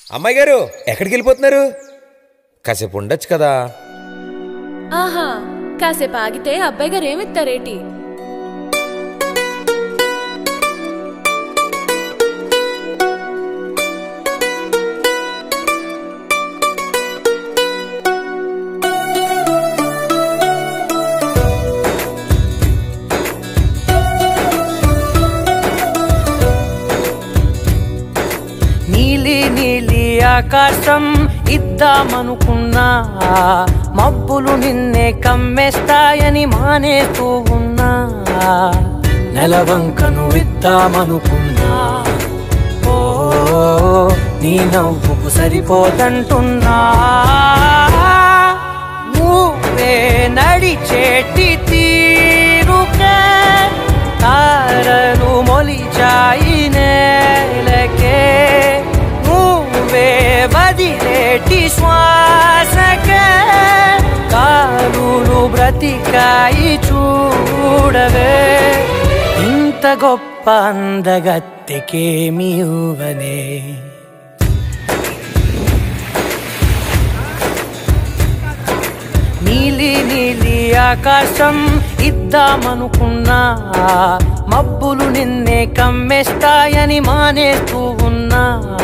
అమ్మాయి గారు ఎక్కడికి వెళ్ళిపోతున్నారు కాసేపు ఉండొచ్చు కదా ఆహా కాసేపు ఆగితే అబ్బాయి గారు ఏమిస్తారేటి నీలి నీలి ఆకాశం ఇద్దామనుకున్నా మబ్బులు నిన్నే కమ్మేస్తాయని మానేస్తూ ఉన్నా నెలవంకను ఇద్దామనుకున్నా ఓ నీ నవ్వుకు సరిపోదంటున్నా నువ్వే నడిచేటి తీరుకే తారలు మొలిచాయి నేలకే నువ్వే వదిలేటి శ్వాసకే కారులు బ్రతికాయి చూడవే ఇంత గొప్ప అందగత్తెకేమి ఇవ్వనే నీలి నీలి ఆకాశం ఇద్దామనుకున్నా మబ్బులు నిన్నే కమ్మేస్తాయని మానేస్తూ ఉన్నా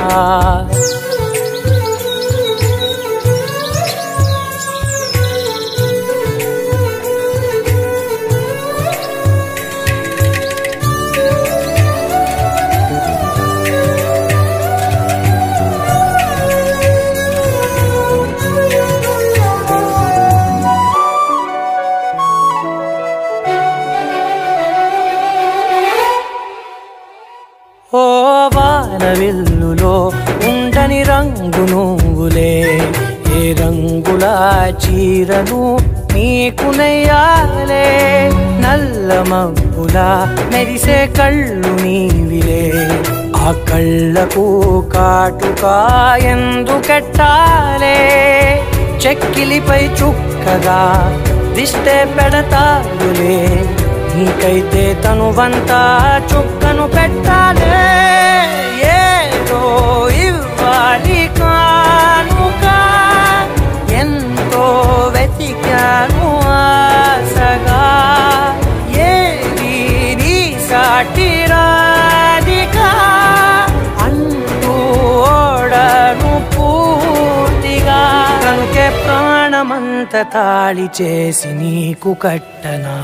ఓ వాన వెల్లులో ఉండని రంగు నువ్వులే ఏ రంగుల చీరను నీకు నెయ్యాలే నల్ల మబ్బుల మెరిసే కళ్ళు నీవిలే ఆ కళ్ళకు కాటుకా ఎందుకెట్టాలే చెక్కిలిపై చుక్కగా దిష్టే పెడతాడులే నీకైతే తనువంతా చుక్కను పెట్టాలే ఏదో ఇవ్వాలి కానుక ఎంతో వెతికాను ఆశగా ఏది నీ సాటి రాధికా అంటూ ఓడను పూర్తిగా కనుకే ప్రాణమంత తాళి చేసి నీకు కట్టనా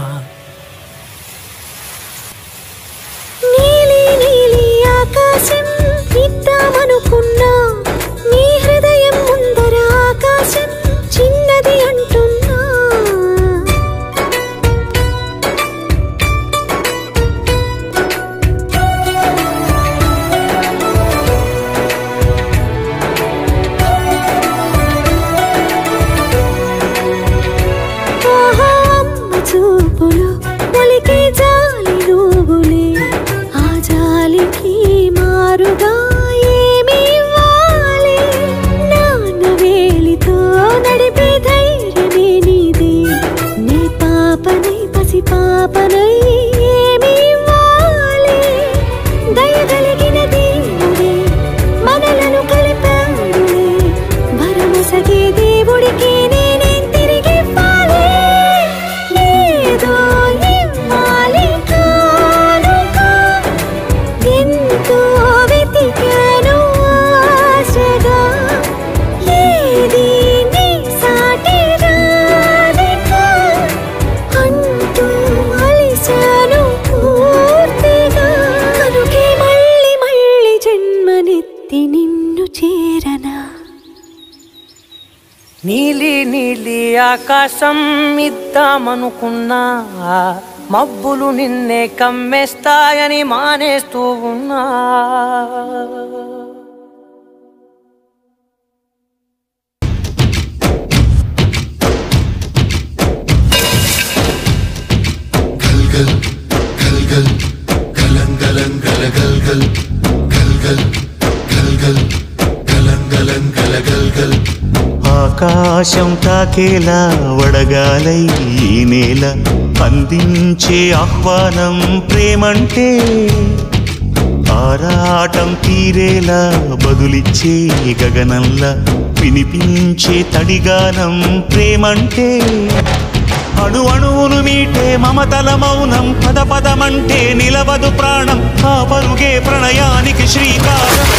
నీలి నీలి ఆకాశం ఇద్దామనుకున్నా నీ హృదయం ముందర ఆకాశం చిన్నది అంటున్నా ఆహా అమ్మ చూపులు ఒలికే జాలి నువ్వులే ఆ జాలికి మారుగా ఏమి ఇవ్వాలి నాన్న వేలితో నడిపే ధైర్యమే నీదే నీ పాపనై పసి పాపనై ఏమి ఇవ్వాలి దయగలిగిన దేవుడే మనలను కలిపాడులే భరమసగే దేవుడికి నేనేం తిరిగి ఇవ్వాలి ఏదో ఇవ్వాలి కానుక ఎంతో వెతికాను ఆశగా ఏది నీ సాటి రాధిక అంటూ అలిశాను పూర్తిగా కనుకే మళ్ళీ మళ్ళీ జన్మనెత్తి నిన్ను చేరనా నీలి నీలి ఆకాశం ఇద్దామనుకున్నా మబ్బులు నిన్నే కమ్మేస్తాయని మానేస్తూ ఉన్నా ఆకాశం తాకేలా వడగాలై ఈ నేల అందించే ఆహ్వానం ప్రేమంటే ఆరాటం తీరేలా బదులిచ్చే గగనంలా వినిపించే తడిగానం ప్రేమంటే అణు అణువును మీటే మమతల మౌనం పద పదమంటే నిలవదు ప్రాణం ఆ పరుగే ప్రణయానికి శ్రీకారం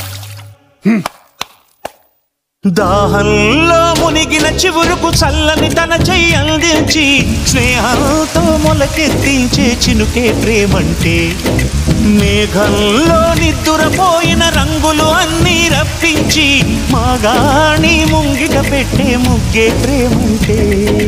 దాహంలో మునిగిన చివురుకు చల్లని తన చెయ్యి అందించి స్నేహంతో మొలకెత్తించే చినుకే ప్రేమంటే మేఘంలో నిద్దురపోయిన రంగులు అన్నీ రప్పించి మాగాణి ముంగిట పెట్టే ముగ్గే ప్రేమంటే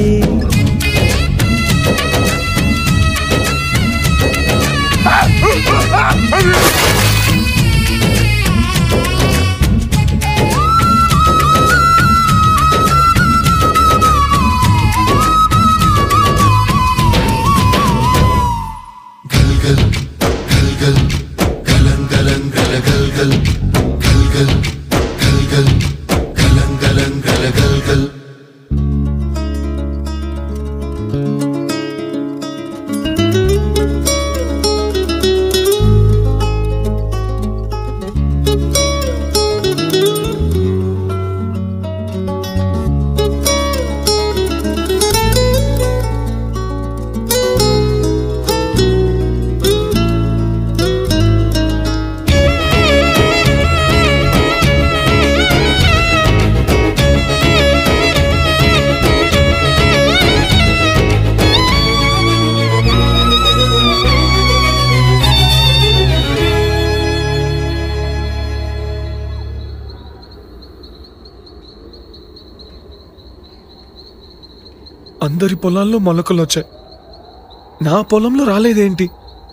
అందరి పొలాల్లో మొలకలు వచ్చాయి నా పొలంలో రాలేదేంటి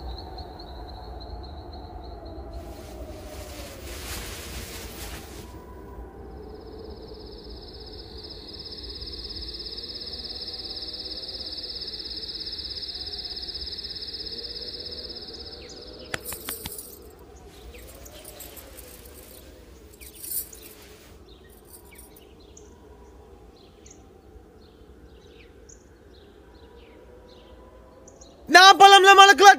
నా పొలంలో మొలకలు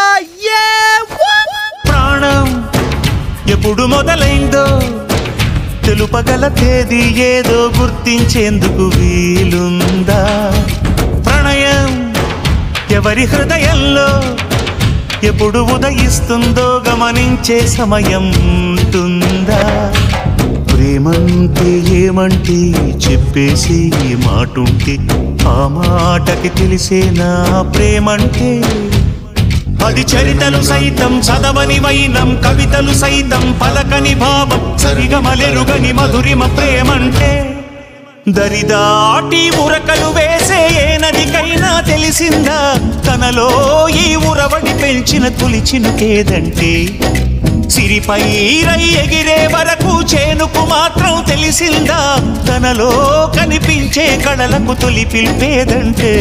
ప్రాణం ఎప్పుడు మొదలైందో తెలుపగల తేదీ ఏదో గుర్తించేందుకు వీలుందా ప్రణయం ఎవరి హృదయంలో ఎప్పుడు ఉదయిస్తుందో గమనించే సమయం ఉంటుందా ప్రేమంటే ఏమంటే చెప్పేసి ఈ మాటుంటే ఆ మాటకి తెలిసేనా ప్రేమంటే అది చరితలు సైతం చదవని వైనం కవితలు సైతం పలకని భావం సరిగమలెరుగని మధురిమ ప్రేమంటే దరిదాటి ఉరకలు వేసే ఏ నదికైనా తెలిసిందా తనలో ఈ ఉరవడి పెంచిన తొలి చినుకేదంటే సిరిపై రై ఎగిరే వరకు చేనుకు మాత్రం తెలిసిందా తనలో కనిపించే కళలకు తొలి పిలిపేదంటే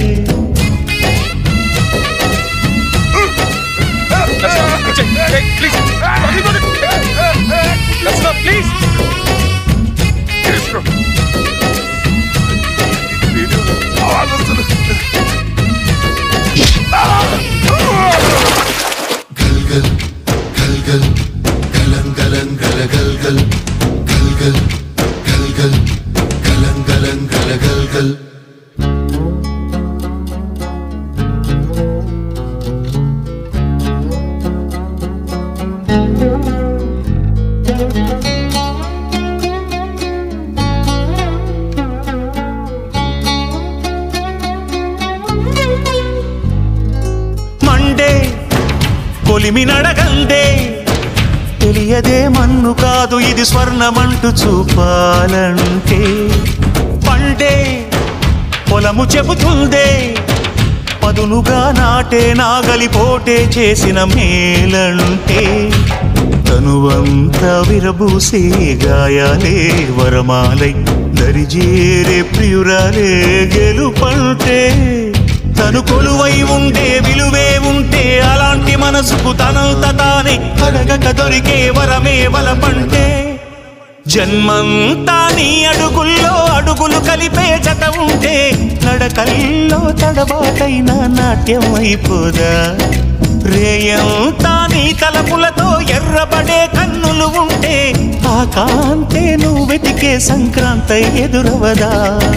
మండే కొలిమి నడగందే తెలియదే మన్ను కాదు ఇది స్వర్ణమంటూ చూపాలంటే పండే పొలము చెబుతుందే పదునుగా నాటే నాగలి పోటే చేసిన మేలంటే తనువంతా విరబూసే గాయాలే వరమాలై దరిజేరే ప్రియురాలే గెలుపంటే తను కొలువై ఉండే విలువే ఉంటే అలాంటి మనసుకు తనంత తానే అడగక దొరికే వరమే వలపంటే జన్మంతా నీ అడుగుల్లో అడుగులు కలిపే జత ఉంటే నడకల్లో తడబాటైన నాట్యం అయిపోదా రేయంతా నీ తలపులతో ఎర్రబడే కన్నులు ఉంటే ఆ కాంతే నువ్వు వెతికే సంక్రాంతి ఎదురవదా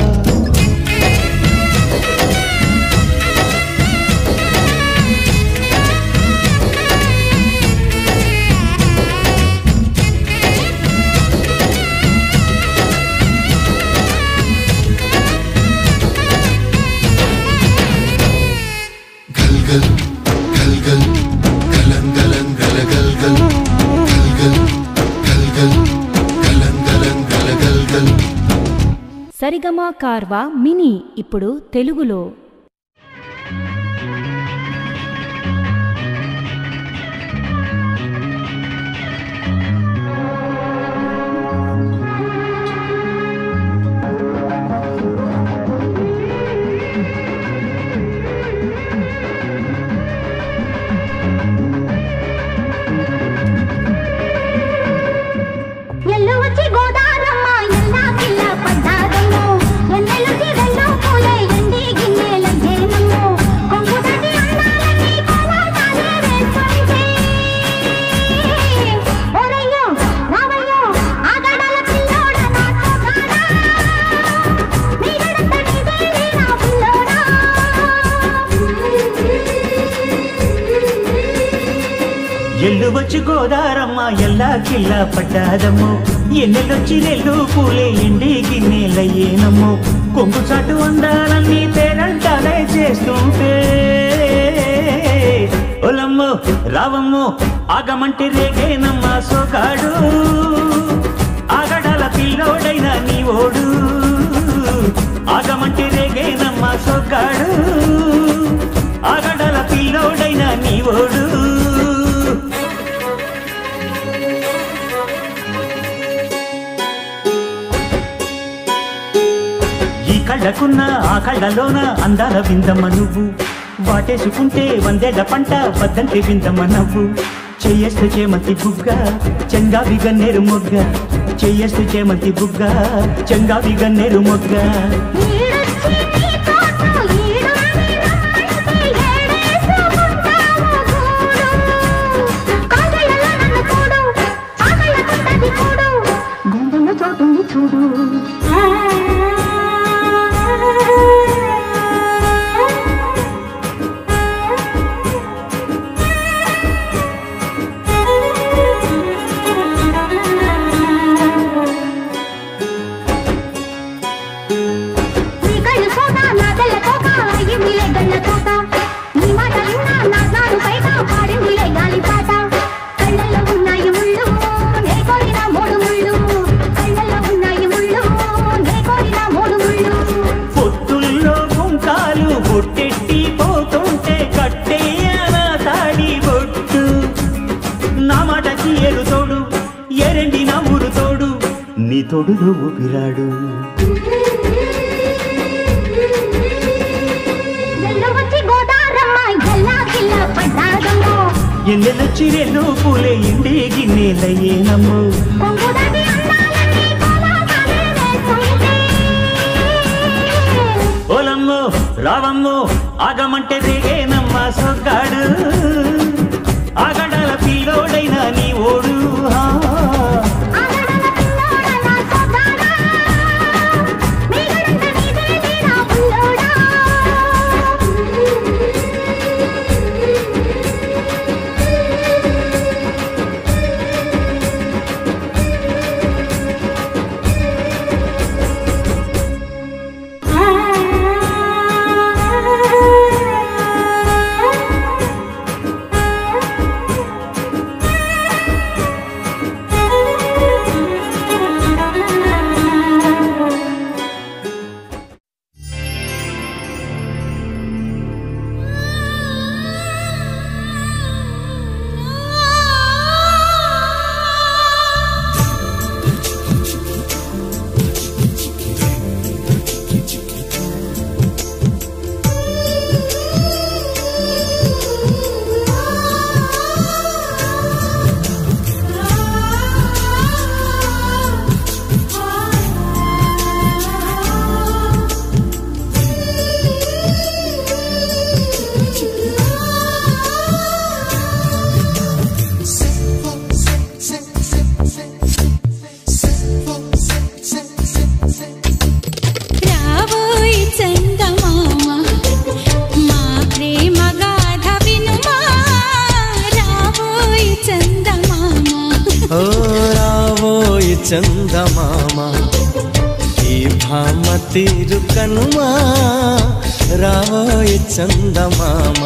సరిగమా కార్వా మినీ ఇప్పుడు తెలుగులో ఎల్లు వచ్చి గోదారమ్మ ఎల్లా కిల్ల పడ్డారమ్మ ఎన్నెలుచి వెళ్ళు పూలే ఎండి గిన్నెల జేనమ్మ కొంగు తటి అందాలని కోలాటాలే వేస్తుంటే ఓరయ్యో రావయ్యో ఆగడాల పిల్లోడ నా సోగాడా నీగడంత నీదేలే నా పిల్లోడా ఎల్లు వచ్చి గోదారమ్మ ఎల్లా కిల్లా పడ్డాదమ్మో ఎన్నెలొచ్చి నెల్లు పూలే ఎండి గిన్నెలయ్యేనమ్మో కొంగు చాటు అందాలన్నీ పేరంటాలే చేస్తుంటే ఒలమ్మో రావమ్మో ఆగమంటే రేగేనమ్మ సోగాడు ఆగడాల పిల్లోడైన నీ ఓడు ఆగమంటే రేగేనమ్మ సోగాడు ఆగడాల పిల్లోడైన నీ ఓడు ఈ కళ్ళకున్న ఆ కళ్ళలోన అందాల విందమ్మ నువ్వు వాటేసుకుంటే వందేళ్ల పంట బద్దంటి విందమ్మ నవ్వు చెయ్యేస్తు చేమంతి బుగ్గ చెంగావి గన్నేరు మొగ్గ చెయ్యేస్తు చేమంతి బుగ్గ చెంగావి గన్నేరు మొగ్గ ఈడొచ్చి నీ కోసం ఈడుండి రమ్మంటే ఏడేసుకుంటావు గూడు. కాంచెలలో నన్ను చూడు, ఆకళ్ళకుంటది కూడు, గుండెలో చోటుంది చూడు నీ కళ్ళు సోదా నా తెల్ల తోక అయ్యిందిలే గళ్ళ తోట నీ మాట విన్నా నా నాడు బయట పాడిందిలే గాలి పాట కళ్ళల్లో ఉన్నాయి ముళ్ళు నే కోరిన మూడు ముళ్ళు కళ్ళల్లో ఉన్నాయి ముళ్ళు నే కోరిన మూడు ముళ్ళు పొత్తుల్లో కుంకాలు బొట్టెట్టి పోతుంటే కట్టేయన తాడి బొట్టు నా మాటకి ఏరు తోడు ఎరండి నా ఊరు తోడు నీ తోడులో ఊపిరాడు ఎల్లు వచ్చి గోదారమ్మ ఎల్లా కిల్ల పడ్డాదమ్మో ఎన్నెలొచ్చి రెల్లు పూలే ఇండి గిన్నెలయ్యేనమ్ము కొంగుదటి అందాలని కోలాటాలే వేస్తుంటే ఓలమ్మో రావమ్మో ఆగమంటే దిగేనమ్మ సొగ్గాడు ఆగడాల పిల్లోడైన నీ ఓడు ఆ. ఆగడల పిల్లోడ నా సోగాడా నీగడంత నీదేలే నా పిల్లోడా ఆ చందమామ ఈ భామ తీరు కనుమా రావోయ్ చందమామ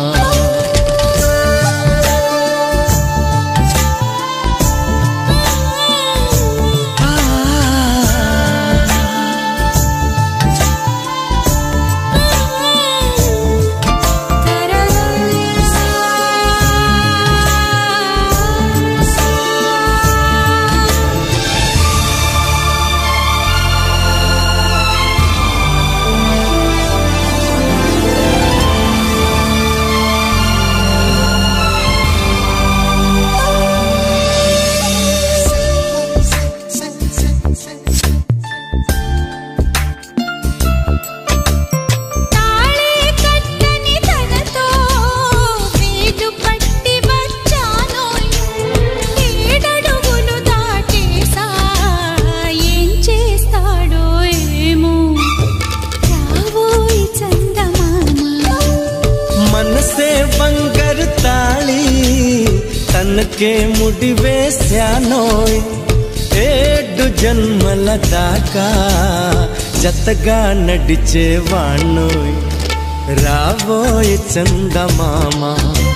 తాళే కట్టని తనతో వీలు పట్టి వచ్చానోయ్ ఏడడుగులు దాటేసా ఏం చేస్తాడో ఏమో రావోయ్ చందమామ మనసే బంగారు తాళి తనకే ముడి వేశానోయ్ ఏడు జన్మల దాకా జతగా నడిచేవాణ్ణోయ్ రావోయ్ చందమామ